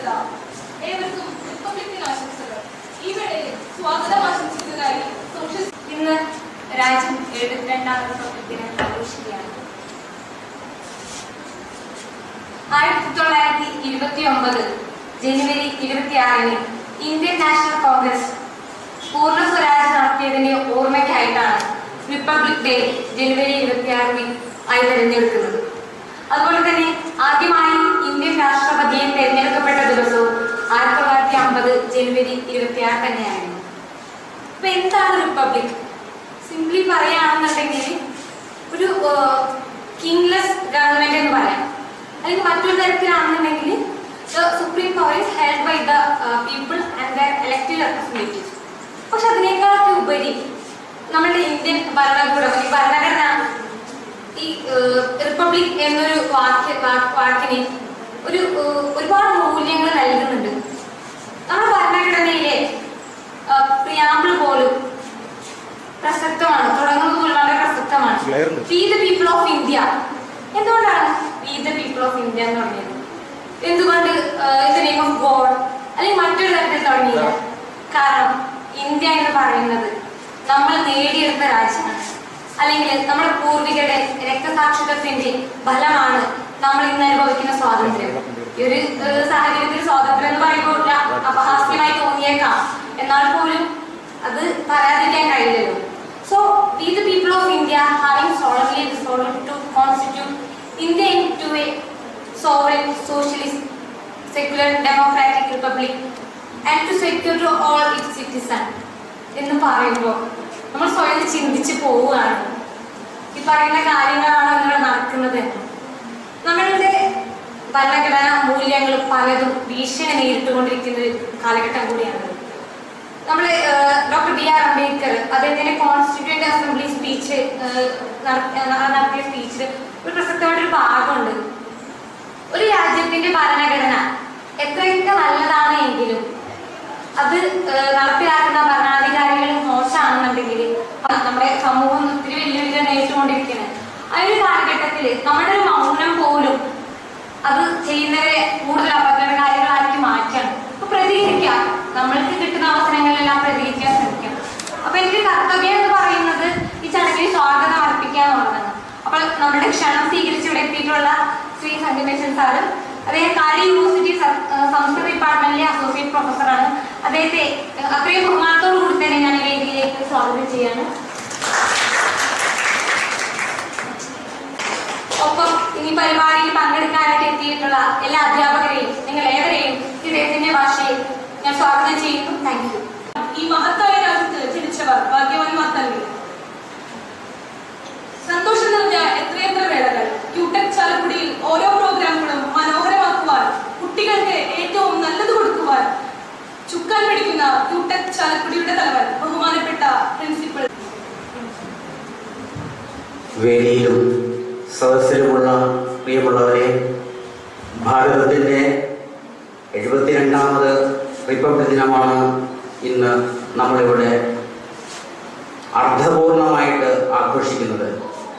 പ്രിയപ്പെട്ട ഏവർക്കും റിപ്പബ്ലിക് ആശംസകൾ ഈ വേളയിൽ സ്വാഗതം ആശംസിക്കുന്നതായി സോഷ്യൽ ഇന്ന് രാജ്യം എഴുപത്തിരണ്ടാം റിപ്പബ്ലിക് ദിനം ആഘോഷിക്കുകയാണ് ആയിരത്തി തൊള്ളായിരത്തി ഇരുപത്തി ഒമ്പത് ജനുവരി ഇരുപത്തിയാറിന് ഇന്ത്യൻ നാഷണൽ കോൺഗ്രസ് പൂർണ്ണ സ്വരാജ് നടത്തിയതിന്റെ ഓർമ്മയ്ക്കായിട്ടാണ് റിപ്പബ്ലിക് ഡേ ജനുവരി ഇരുപത്തിയാറിന് ആയി തിരഞ്ഞെടുക്കുന്നത് അതുപോലെ തന്നെ ആദ്യമായി ഇന്ത്യൻ രാഷ്ട്രപതിയെ തിരഞ്ഞെടുക്കപ്പെട്ട ദിവസവും ആയിരത്തി തൊള്ളായിരത്തി അമ്പത് ജനുവരി ഇരുപത്തിയാറ് തന്നെയായിരുന്നു അപ്പൊ എന്താണ് റിപ്പബ്ലിക് സിംപ്ലി പറയുകയാണെന്നുണ്ടെങ്കിൽ ഒരു കിങ്ലെസ് ഗവൺമെന്റ് എന്ന് പറയാം അല്ലെങ്കിൽ മറ്റൊരു തരത്തിലാണെന്നുണ്ടെങ്കിൽ supreme power is held by the people and the elected representatives പക്ഷെ അതിനേക്കാളൊക്കെ ഉപരി നമ്മുടെ ഇന്ത്യൻ ഭരണകൂടം ഈ ഭരണഘടന ഈ റിപ്പബ്ലിക് എന്നൊരു വാക്യ വാ- വാക്കിന് ഒരു ഏഹ്, ഒരുപാട് മൂല്യങ്ങൾ നൽകുന്നുണ്ട് നമ്മുടെ ഭരണഘടനയിലെ പ്രിയാമ്പിൾ പോലും പ്രസക്തമാണ് തുടങ്ങുന്നത് പോലും വളരെ പ്രസക്തമാണ് Clear-ഉണ്ട്. We the people of India എന്തുകൊണ്ടാണ് we the people of India എന്ന് പറഞ്ഞത് എന്തുകൊണ്ട് in the name of God അല്ലെങ്കിൽ മറ്റൊരു തരത്തിൽ തുടങ്ങിയില്ല കാരണം ഇന്ത്യ എന്ന് പറയുന്നത് നമ്മൾ നേടിയെടുത്ത രാജ്യമാണ് അല്ലെങ്കിൽ നമ്മുടെ പൂർവികരുടെ രക്തസാക്ഷിത്വത്തിന്റെ ഫലമാണ് നമ്മൾ ഇന്ന് അനുഭവിക്കുന്ന സ്വാതന്ത്ര്യം ഈ ഒരു ഏഹ്, സാഹചര്യത്തിൽ സ്വാതന്ത്ര്യം എന്ന് പറയുമ്പോൾ ല- അപഹാസ്യമായി തോന്നിയേക്കാം എന്നാൽ പോലും അത് പറയാതിരിക്കാൻ കഴിയില്ലല്ലോ so we the people of India having solemnly resolve to constitute India into a sovereign, socialist, secular, democratic republic and to secure to all its citizens എന്ന് പറയുമ്പോൾ നമ്മൾ സ്വയം ചിന്തിച്ച് പോവുകയാണ് ഈ പറയുന്ന കാര്യങ്ങളാണ് ഇവിടെ നടക്കുന്നത് എന്ന്. നമ്മളുടെ ഭരണഘടനാ മൂല്യങ്ങൾ പലതും ഭീഷണി നേരിട്ടുകൊണ്ടിരിക്കുന്ന ഒരു കാലഘട്ടം കൂടിയാണ് നമ്മൾ ഡോക്ടർ ബി ആർ അംബേദ്കർ അദ്ദേഹത്തിന്റെ കോൺസ്റ്റിറ്റ്യൂന്റ് അസംബ്ലി സ്പീച്ച് നടത്തിയ സ്പീച്ചിൽ ഒരു പ്രസക്തമായിട്ടൊരു ഭാഗമുണ്ട് ഒരു രാജ്യത്തിന്റെ ഭരണഘടന എത്രയൊക്കെ നല്ലതാണ് എങ്കിലും അത് ഏഹ്, നടപ്പിലാക്കുന്ന ഭരണാധികാരികൾ മോശമാണെന്നുണ്ടെങ്കിൽ നമ്മുടെ സമൂഹം ഒത്തിരി വെല്ലുവിളികൾ നേരിട്ടുകൊണ്ടിരിക്കുന്നത് ആ ഒരു കാലഘട്ടത്തിൽ നമ്മുടെ ഒരു മൗനം പോലും അത് ചെയ്യുന്നവരെ കൂടുതൽ അപകടകാരികളാക്കി മാറ്റാണ് അപ്പൊ പ്രതികരിക്കാം നമ്മൾക്ക് കിട്ടുന്ന അവസരങ്ങളിലെല്ലാം പ്രതികരിക്കാൻ ശ്രമിക്കണം അപ്പൊ എനിക്ക് കർത്തവ്യം എന്ന് പറയുന്നത് ഈ ചടങ്ങിൽ സ്വാഗതം അർപ്പിക്കുക എന്നുള്ളതാണ് അപ്പോൾ നമ്മുടെ ക്ഷണം സ്വീകരിച്ച് ഇവിടെ എത്തിയിട്ടുള്ള ശ്രീ സംഗമേശൻ സാറ് അദ്ദേഹം കാലി യൂണിവേഴ്സിറ്റി സ- ഏഹ് സംസ്കൃത ഡിപ്പാർട്ട്മെന്റിലെ അസോസിയേറ്റ് പ്രൊഫസറാണ് അദ്ദേഹത്തെ ഏഹ് അത്രയും ബഹുമാനത്തോടു കൂടി തന്നെ ഞാൻ ഈ വേദിയിലേക്ക് സ്വാഗതം ചെയ്യാണ് ഒപ്പം ഈ പരിപാടിയിൽ പങ്കെടുക്കാനായിട്ട് എത്തിയിട്ടുള്ള എല്ലാ അധ്യാപകരെയും നിങ്ങൾ ഏവരെയും ഇദ്ദേഹത്തിന്റെ ഭാഷയിൽ ഞാൻ സ്വാഗതം ചെയ്യുന്നു താങ്ക് യു ഈ മഹത്തായ രാജ്യത്ത് ജനിച്ചവർ ഭാഗ്യവാന്മാർ തന്നെ സന്തോഷം നിറഞ്ഞ എത്രയെത്ര വേളകൾ ക്യൂടെക് ചാലക്കുടിയിൽ ഓരോ പ്രോഗ്രാമുകളും മനോഹരമാക്കുവാൻ കുട്ടികൾക്ക് ഏറ്റവും നല്ലത് കൊടുക്കുവാൻ ചുക്കാൻ പിടിക്കുന്ന ക്യൂടെക് ചാലക്കുടിയുടെ തലവൻ ബഹുമാനപ്പെട്ട പ്രിൻസിപ്പൽ വേദിയിലും സദസ്സിലുമുള്ള പ്രിയമുള്ളവരെ ഭാരതത്തിൻ്റെ എഴുപത്തിരണ്ടാമത് റിപ്പബ്ലിക് ദിനമാണ് ഇന്ന് നമ്മളിവിടെ അർത്ഥപൂർണമായിട്ട് ആഘോഷിക്കുന്നത്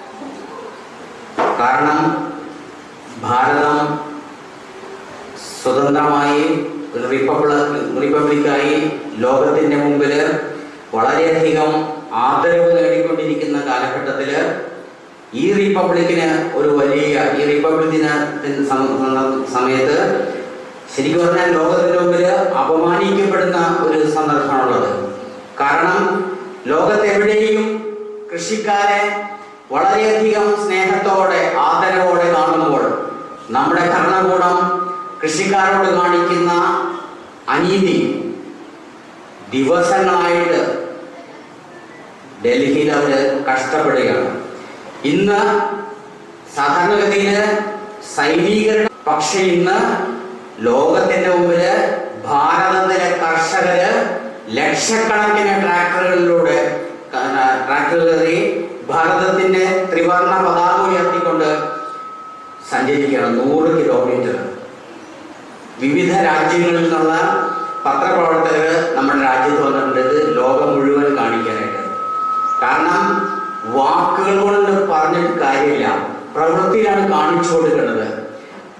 കാരണം ഭാരതം സ്വതന്ത്രമായി ഒരു റിപ്പബ്ലിക് റിപ്പബ്ലിക്കായി ലോകത്തിൻ്റെ മുമ്പിൽ വളരെയധികം ആദരവ് നേടിക്കൊണ്ടിരിക്കുന്ന കാലഘട്ടത്തിൽ ഈ റിപ്പബ്ലിക്കിന് ഒരു വലിയ ഈ റിപ്പബ്ലിക് ദിനത്തിന് സമ- സമയത്ത് ശരിക്കും പറഞ്ഞാൽ ലോകത്തിന്റെ മുമ്പിൽ അപമാനിക്കപ്പെടുന്ന ഒരു സന്ദർഭമാണുള്ളത് കാരണം ലോകത്തെവിടെയും കൃഷിക്കാരെ വളരെയധികം സ്നേഹത്തോടെ ആദരവോടെ കാണുമ്പോൾ നമ്മുടെ ഭരണകൂടം കൃഷിക്കാരോട് കാണിക്കുന്ന അനീതി ദിവസങ്ങളായിട്ട് ഡൽഹിയിൽ അവര് കഷ്ടപ്പെടുകയാണ് ഇന്ന് സാധാരണഗതിയിൽ സൈനികരുടെ പക്ഷെ ഇന്ന് ലോകത്തിന്റെ മുമ്പില് ഭാരതത്തിലെ കർഷകര് ലക്ഷക്കണക്കിന് ട്രാക്ടറുകളിലൂടെ ട്രാക്ടറുകളിൽ ഭാരതത്തിന്റെ ത്രിവർണ പതാക ഉയർത്തിക്കൊണ്ട് സഞ്ചരിക്കുകയാണ് നൂറ് കിലോമീറ്റർ വിവിധ രാജ്യങ്ങളിൽ നിന്നുള്ള പത്രപ്രവർത്തകർ നമ്മുടെ രാജ്യത്ത് വന്നിട്ടുണ്ട് ഇത് ലോകം മുഴുവൻ കാണിക്കാനായിട്ട് കാരണം വാക്കുകൾ കൊണ്ട് പറഞ്ഞിട്ട് കാര്യമില്ല പ്രവൃത്തിയിലാണ് കാണിച്ചു കൊടുക്കേണ്ടത്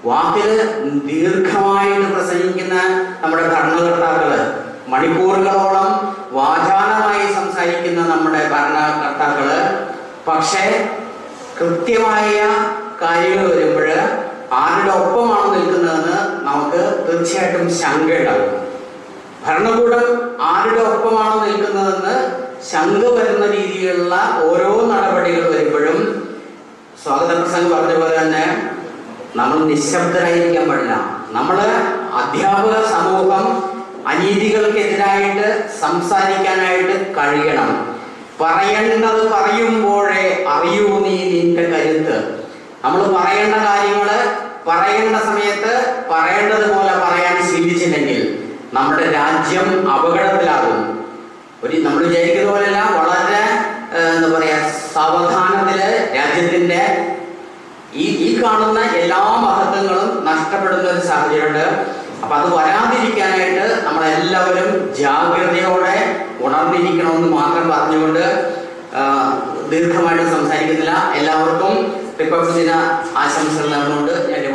വാക്കിൽ ദീർഘമായിട്ട് പ്രസംഗിക്കുന്ന നമ്മുടെ ഭരണകർത്താക്കള് മണിക്കൂറുകളോളം വാചാലമായി സംസാരിക്കുന്ന നമ്മുടെ ഭരണകർത്താക്കള് പക്ഷേ കൃത്യമായ കാര്യങ്ങൾ വരുമ്പോൾ ആരുടെ ഒപ്പമാണ് നിൽക്കുന്നതെന്ന് നമുക്ക് തീർച്ചയായിട്ടും ശങ്കയുണ്ടാകും ഭരണകൂടം ആരുടെ ഒപ്പമാണ് നിൽക്കുന്നതെന്ന് ശങ്ക വരുന്ന രീതിയിലുള്ള ഓരോ നടപടികൾ വരുമ്പോഴും സ്വാഗത പ്രസംഗം പറഞ്ഞ പോലെ തന്നെ നമ്മൾ നിശബ്ദരായിരിക്കാൻ പാടില്ല നമ്മൾ അധ്യാപക സമൂഹം അനീതികൾക്കെതിരായിട്ട് സംസാരിക്കാനായിട്ട് കഴിയണം പറയേണ്ടത് പറയുമ്പോഴേ അറിയൂ നീ നിന്റെ കരുത്ത് നമ്മൾ പറയേണ്ട കാര്യങ്ങള് പറയേണ്ട സമയത്ത് പറയേണ്ടതുപോലെ പറയാൻ ശീലിച്ചില്ലെങ്കിൽ നമ്മുടെ രാജ്യം അപകടത്തിലാകും ഒരു നമ്മൾ വിചാരിക്കുന്ന പോലെയല്ല വളരെ ഏഹ്, എന്താ പറയാ സാവധാനത്തില് രാജ്യത്തിന്റെ ഈ ഈ കാണുന്ന എല്ലാ മഹത്വങ്ങളും നഷ്ടപ്പെടുന്ന ഒരു സാഹചര്യമുണ്ട് അപ്പൊ അത് വരാതിരിക്കാനായിട്ട് നമ്മളെല്ലാവരും ജാഗ്രതയോടെ ഉണർന്നിരിക്കണമെന്ന് മാത്രം പറഞ്ഞുകൊണ്ട് ആ, ദീർഘമായിട്ട് സംസാരിക്കുന്നില്ല എല്ലാവർക്കും റിപ്പബ്ലിക് ദിന ആശംസകൾ നേർന്നുകൊണ്ട് ഞാൻ